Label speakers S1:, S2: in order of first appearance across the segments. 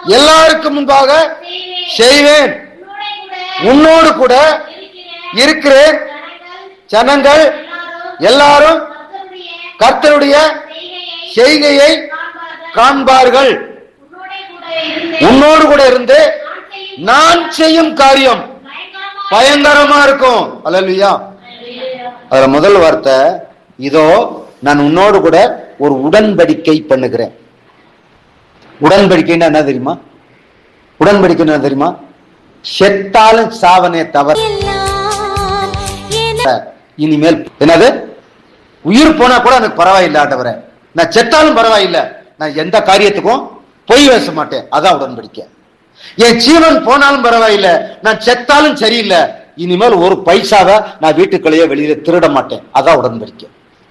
S1: எல்லாருக்கும் முன்பாக
S2: செய்வேன்.
S1: செய்வேன்
S2: உன்னோடே கூட
S1: உன்னோடு கூட
S2: இருக்கிறேன்.
S1: இருக்கிறேன்
S2: ஜனங்கள்
S1: ஜனங்கள்
S2: எல்லாரும்
S1: எல்லாரும்
S2: கர்த்தருடைய
S1: கர்த்தருடைய
S2: செய்கையை
S1: செய்கையை
S2: காண்பார்கள்.
S1: காண்பார்கள்
S2: உன்னோடே கூட இருந்து
S1: உன்னோடு கூட இருந்து
S2: நான் செய்யும்
S1: நான் செய்யும் காரியம்
S2: பயங்கரமா
S1: பயங்கரமா இருக்கும் அல்லா அதுல முதல் வார்த்தை இதோ நான் உன்னோடு கூட ஒரு உடன்படிக்கை பண்ணுகிறேன் உடன்படிக்கைன்னா என்ன தெரியுமா உடன்படிக்கை என்ன தெரியுமா செத்தாலும் சாவனே தவிர இனிமேல் என்னது உயிர் போனா கூட எனக்கு பரவாயில்லை ஆண்டவரே நான் செத்தாலும் பரவாயில்லை நான் எந்த காரியத்துக்கும் பொய் பேச மாட்டேன் அதான் உடன்படிக்கை என் ஜீவன் போனாலும் பரவாயில்லை நான் செத்தாலும் சரியில்லை இனிமேல் ஒரு பைசாவை நான் வீட்டுக்குள்ளேயே வெளியில திருட மாட்டேன் அதான் உடன்படிக்கை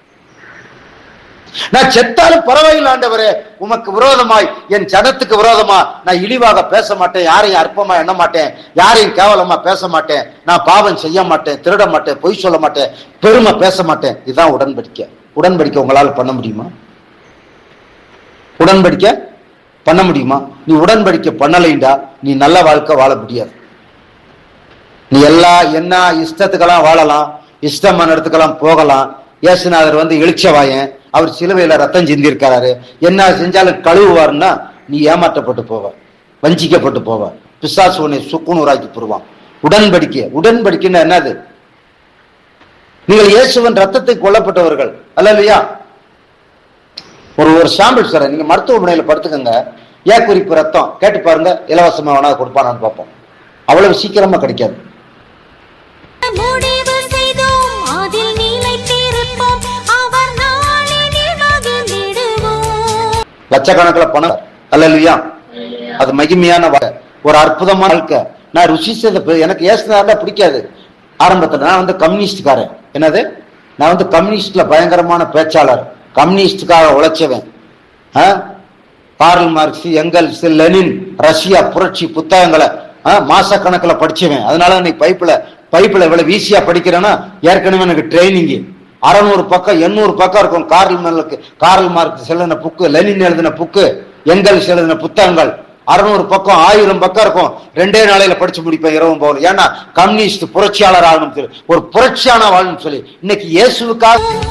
S1: நான் செத்தாலும் பரவாயில்லை ஆண்டவரே உமக்கு விரோதமாய் என் ஜனத்துக்கு விரோதமா நான் இழிவாக பேச மாட்டேன் யாரையும் அற்பமா எண்ண மாட்டேன் யாரையும் கேவலமா பேச மாட்டேன் நான் பாவம் செய்ய மாட்டேன் திருட மாட்டேன் பொய் சொல்ல மாட்டேன் பெருமை பேச மாட்டேன் இதுதான் உடன்படிக்கை உடன்படிக்கை உங்களால பண்ண முடியுமா உடன்படிக்கை பண்ண முடியுமா நீ உடன்படிக்கை பண்ணலைண்டா நீ நல்ல வாழ்க்கை வாழ முடியாது நீ எல்லா என்ன இஷ்டத்துக்கெல்லாம் வாழலாம் இஷ்டமான இடத்துக்கெல்லாம் போகலாம் இயேசுநாதர் வந்து இளிச்சவாயன் அவர் சிலுவையில ரத்தம் சிந்திருக்கிறாரு என்ன செஞ்சாலும் கழுவுவாருன்னா நீ ஏமாற்றப்பட்டு போவ வஞ்சிக்கப்பட்டு போவ பிசாசு உன்னை சுக்குநூறாக்கி போடுவான் உடன்படிக்கை உடன்படிக்கைன்னா என்னது நீங்கள் இயேசுவன் ரத்தத்தை கொல்லப்பட்டவர்கள் அல்ல இல்லையா ஒரு ஒரு சாம்பிள் சார் நீங்க மருத்துவமனையில படுத்துக்கங்க ஏ குறிப்பு ரத்தம் கேட்டு பாருங்க இலவசமா வேணா கொடுப்பானான்னு பார்ப்போம் அவ்வளவு சீக்கிரமா கிடைக்காது
S3: முடிவு செய்தோம் அதில் நிலைத்திருப்போம் அவர் நாளினில் மகிழ்ந்திடுவோம்
S1: லட்சக்கணக்கில் பணம் அல்ல இல்லையா அது மகிமையான வாழ்க்கை ஒரு அற்புதமான வாழ்க்கை நான் ருசி செய்த பி- எனக்கு ஏசுனால பிடிக்காது ஆரம்பத்துல நான் வந்து கம்யூனிஸ்ட்காரன் என்னது நான் வந்து கம்யூனிஸ்ட்ல பயங்கரமான பேச்சாளர் கம்யூனிஸ்டுக்காக உழைச்சவன் ஆ? Karl Marx Engels Lenin Russia புரட்சி புத்தகங்களை மாசக்கணக்கில் படிச்சவன் அதனால இன்னைக்கு பைப்பில் பைப்பில் இவ்வளவு ஈஸியா படிக்கிறேன்னா ஏற்கனவே எனக்கு ட்ரைனிங் அறநூறு பக்கம் எண்ணூறு பக்கம் இருக்கும் கார்ல் மேலுக்கு கார்ல் மார்க்ஸ் எழுதின புக்கு லெனின் எழுதின புக்கு எங்கல்ஸ் எழுதின புத்தகங்கள் அறுநூறு பக்கம் ஆயிரம் பக்கம் இருக்கும் ரெண்டே நாளையில படிச்சு முடிப்பேன் இரவும் போகணும் ஏன்னா கம்யூனிஸ்ட் புரட்சியாளர் ஆகணும் சொல்லி ஒரு புரட்சியான வாழணும் சொல்லி இன்னைக்கு இயேசுவுக்காக